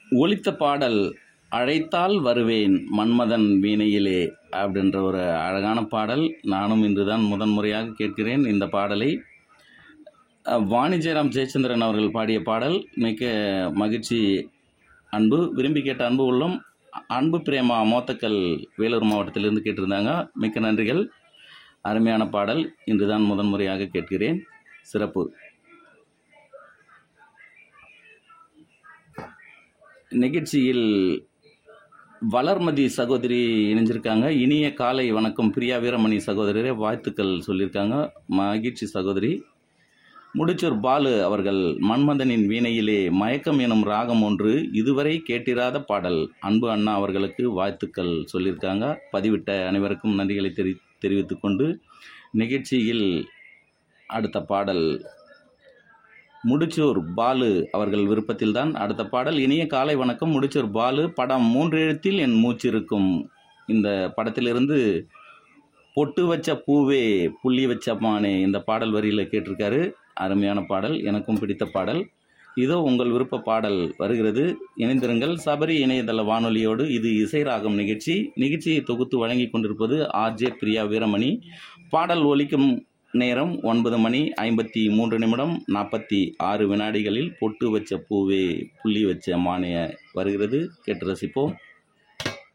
ஒலித்த பாடல் அழைத்தால் வருவேன் மன்மதன் வீணையிலே அப்படின்ற ஒரு அழகான பாடல் நானும் இன்றுதான் முதன்முறையாக கேட்கிறேன் இந்த பாடலை அஹ், வாணி ஜெயராம் ஜெயச்சந்திரன் அவர்கள் பாடிய பாடல் மிக்க மகிழ்ச்சி அன்பு விரும்பி கேட்ட அன்பு உள்ளம் அன்பு பிரேமா மோத்தக்கல் வேலூர் மாவட்டத்திலிருந்து கேட்டிருந்தாங்க மிக்க நன்றிகள் அருமையான பாடல் இன்றுதான் முதன்முறையாக கேட்கிறேன் சிறப்பு நிகழ்ச்சியில் வளர்மதி சகோதரி இணைஞ்சிருக்காங்க இனிய காலை வணக்கம் பிரியா வீரமணி சகோதரரே வாழ்த்துக்கள் சொல்லியிருக்காங்க மகிழ்ச்சி சகோதரி முடிச்சூர் பாலு அவர்கள் மன்மதனின் வீணையிலே மயக்கம் எனும் ராகம் ஒன்று இதுவரை கேட்டிராத பாடல் அன்பு அண்ணா அவர்களுக்கு வாழ்த்துக்கள் சொல்லியிருக்காங்க பதிவிட்ட அனைவருக்கும் நன்றிகளை தெரி தெரிவித்துக் கொண்டு நிகழ்ச்சியில் அடுத்த பாடல் முடிச்சூர் பாலு அவர்கள் விருப்பத்தில்தான் அடுத்த பாடல் இனிய காலை வணக்கம் முடிச்சூர் பாலு படம் மூன்று எழுத்தில் என் மூச்சு இருக்கும் இந்த படத்திலிருந்து பொட்டு வச்ச பூவே புள்ளி வச்ச மானே இந்த பாடல் வரியில் கேட்டிருக்காரு அருமையான பாடல் எனக்கும் பிடித்த பாடல் இதோ உங்கள் விருப்ப பாடல் வருகிறது இணைந்திருங்கள் சபரி இணையதள வானொலியோடு இது இசை ராகம் நிகழ்ச்சி நிகழ்ச்சியை தொகுத்து வழங்கி கொண்டிருப்பது ஆர்ஜே பிரியா வீரமணி பாடல் ஒலிக்கும் நேரம் ஒன்பது மணி ஐம்பத்தி மூன்று நிமிடம் நாற்பத்தி ஆறு வினாடிகளில் பொட்டு வச்ச பூவே புள்ளி வச்ச மானைய வருகிறது கேட்டு ரசிப்போம்